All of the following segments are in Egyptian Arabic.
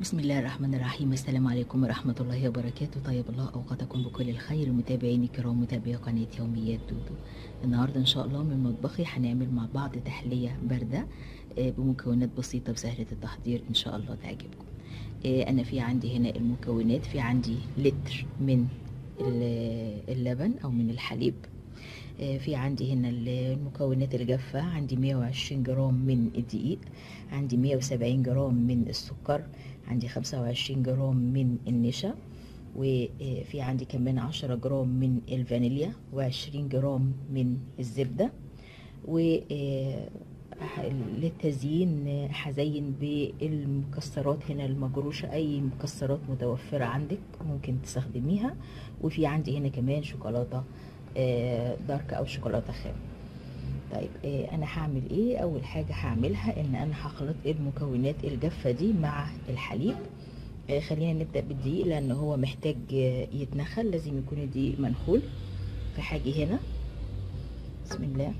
بسم الله الرحمن الرحيم السلام عليكم ورحمة الله وبركاته طيب الله أوقاتكم بكل الخير متابعيني الكرام متابعي قناة يوميات دودو النهاردة إن شاء الله من مطبخي هنعمل مع بعض تحلية باردة آه، بمكونات بسيطة وسهلة التحضير إن شاء الله تعجبكم آه، أنا في عندي هنا المكونات في عندي لتر من ال- اللبن أو من الحليب آه، في عندي هنا المكونات الجافة عندي 120 جرام من الدقيق عندي 170 جرام من السكر عندي 25 جرام من النشا وفي عندي كمان 10 جرام من الفانيليا و20 جرام من الزبدة و آه، للتزيين آه، هزين بالمكسرات هنا المجروشة أي مكسرات متوفرة عندك ممكن تستخدميها وفي عندي هنا كمان شوكولاتة آه، دارك أو شوكولاتة خام طيب آه، انا هعمل ايه اول حاجه هعملها ان انا هخلط المكونات الجافه دي مع الحليب آه، خلينا نبدا بالدقيق لان هو محتاج آه، يتنخل لازم يكون الدقيق منخول فهاجي هنا بسم الله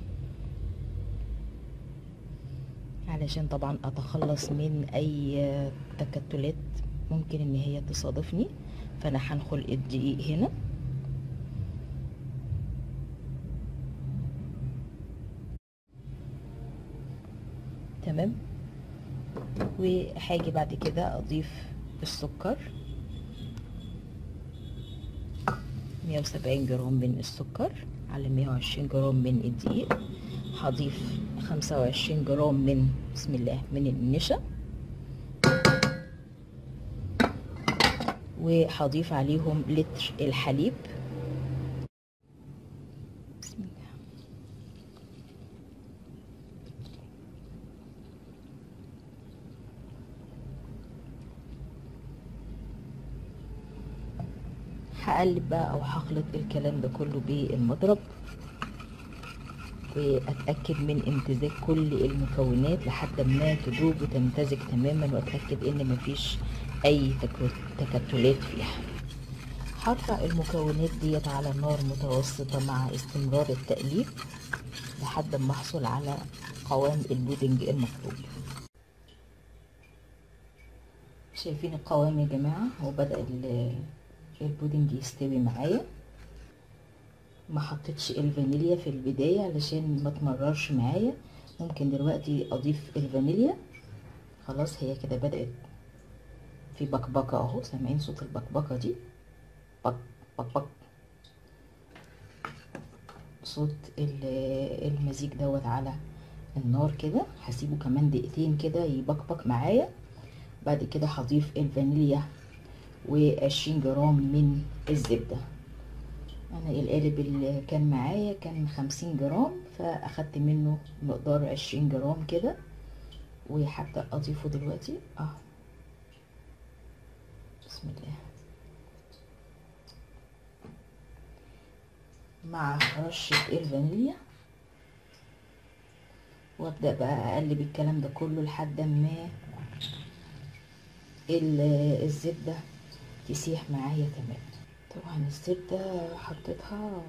علشان طبعا اتخلص من اي آه، تكتلات ممكن ان هي تصادفني فانا هنخل الدقيق هنا تمام وهاجي بعد كده اضيف السكر 170 جرام من السكر على 120 جرام من الدقيق هضيف 25 جرام من بسم الله من النشا وهضيف عليهم لتر الحليب بسم الله هقلب بقى او هخلط الكلام ده كله بالمضرب واتاكد من امتزاج كل المكونات لحد ما تدوب وتمتزج تماما واتاكد ان مفيش اي تكو- تكتلات فيها هرفع المكونات ديت على نار متوسطة مع استمرار التقليب لحد ما احصل على قوام البودنج المطلوب شايفين القوام يا جماعة هو بدأ ال- البودنج يستوي معايا ما حطيتش الفانيليا في البداية علشان ما تمررش معايا ممكن دلوقتي اضيف الفانيليا خلاص هي كده بدأت في بكبكة اهو سامعين صوت البكبكة دي بك بك بك صوت ال- المزيج دوت على النار كده هسيبه كمان دقيقتين كده يبكبك معايا بعد كده هضيف الفانيليا وعشرين جرام من الزبدة انا القالب اللي كان معايا كان خمسين جرام فاخدت منه مقدار عشرين جرام كده وهبدأ اضيفه دلوقتي اه بسم الله مع رشة الفانيليا وابدأ بقى اقلب الكلام ده كله لحد ما ال- الزبدة تسيح معايا تمام طبعا الزبدة حطيتها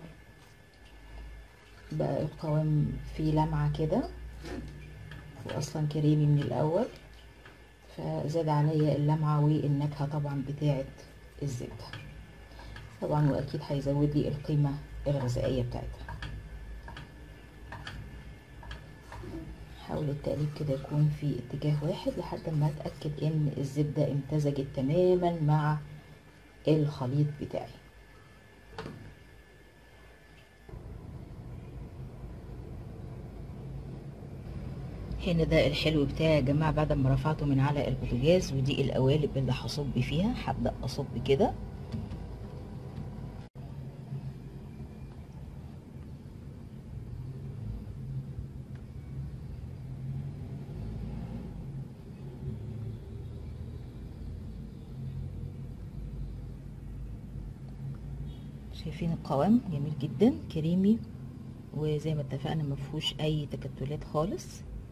بقى القوام فيه لمعة كده واصلا كريمي من الاول فزاد عليا اللمعة والنكهة طبعا بتاعة الزبدة طبعا واكيد هيزود لي القيمة الغذائية بتاعتها حاول التقليب كده يكون في اتجاه واحد لحد ما اتاكد ان الزبده امتزجت تماما مع الخليط بتاعي هنا ده الحلو بتاعي يا جماعه بعد ما رفعته من على البوتاجاز ودي القوالب اللي هصب فيها هبدا اصب كده شايفين القوام جميل جدا كريمي وزي ما اتفقنا ما فيهوش اي تكتلات خالص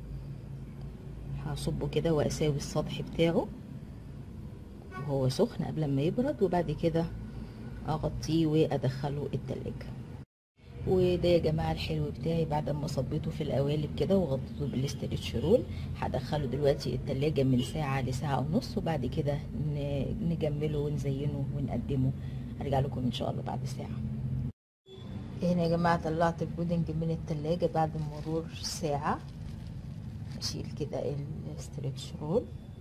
هصبه كده واساوي السطح بتاعه وهو سخن قبل ما يبرد وبعد كده اغطيه وادخله التلاجة وده يا جماعه الحلو بتاعي بعد ما صبيته في القوالب كده وغطيته بالاستريتش رول هدخله دلوقتي التلاجة من ساعه لساعه ونص وبعد كده ن- نجمله ونزينه ونقدمه ارجع لكم ان شاء الله بعد ساعه هنا يا جماعه طلعت البودنج من التلاجة بعد مرور ساعه اشيل كده الاستريتش رول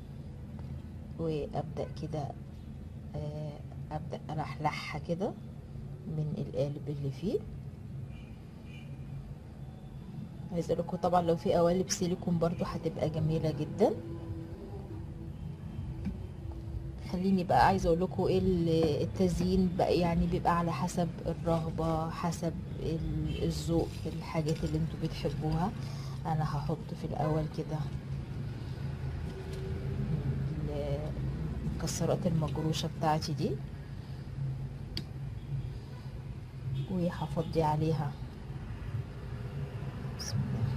وابدا كده آه، ابدا الحلحها كده من القالب اللي فيه عايزه لكم طبعا لو في قوالب سيليكون برضو هتبقى جميله جدا خليني بقى عايزه اقول لكم ايه ال- التزيين بقى يعني بيبقى على حسب الرغبه حسب ال- الذوق في الحاجات اللي انتوا بتحبوها انا هحط في الاول كده ال- المكسرات المجروشه بتاعتي دي وهفضي عليها بسم الله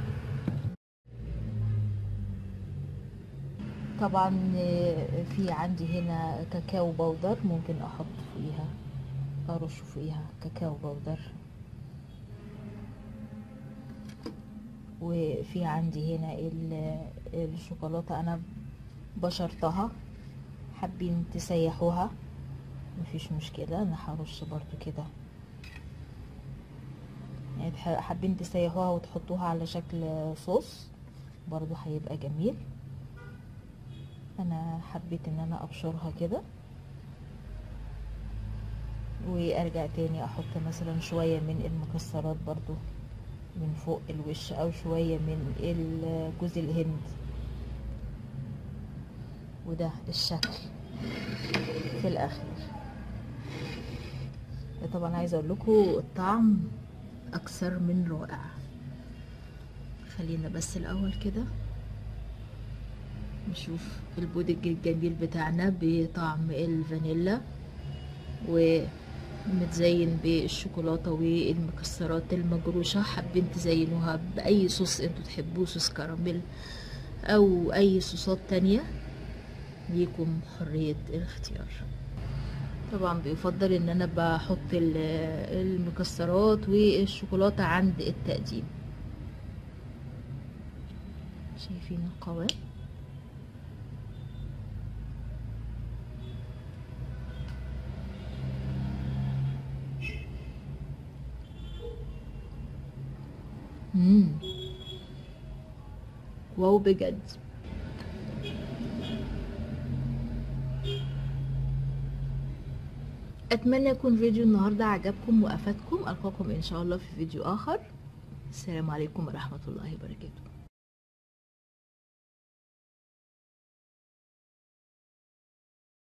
طبعا آه، في عندي هنا كاكاو بودر ممكن احط فيها ارش فيها كاكاو بودر وفي عندي هنا ال- الشوكولاته انا بشرتها حابين تسيحوها مفيش مشكله انا هرش برضو كده يعني تح- حابين تسيحوها وتحطوها على شكل صوص برضو هيبقى جميل انا حبيت ان انا ابشرها كده وارجع تاني احط مثلا شوية من المكسرات برضو من فوق الوش او شوية من ال- جوز الهند وده الشكل في الاخير طبعا عايزه اقول لكم الطعم اكثر من رائع خلينا بس الاول كده نشوف البودنج الجميل بتاعنا بطعم الفانيلا ومتزين بالشوكولاته والمكسرات المجروشه حابين تزينوها باي صوص انتوا تحبوه صوص كراميل او اي صوصات تانية ليكم حريه الاختيار طبعا بيفضل ان انا بحط ال- المكسرات والشوكولاته عند التقديم شايفين القوام مم. واو بجد اتمنى يكون فيديو النهارده عجبكم وافادكم القاكم ان شاء الله في فيديو اخر السلام عليكم ورحمه الله وبركاته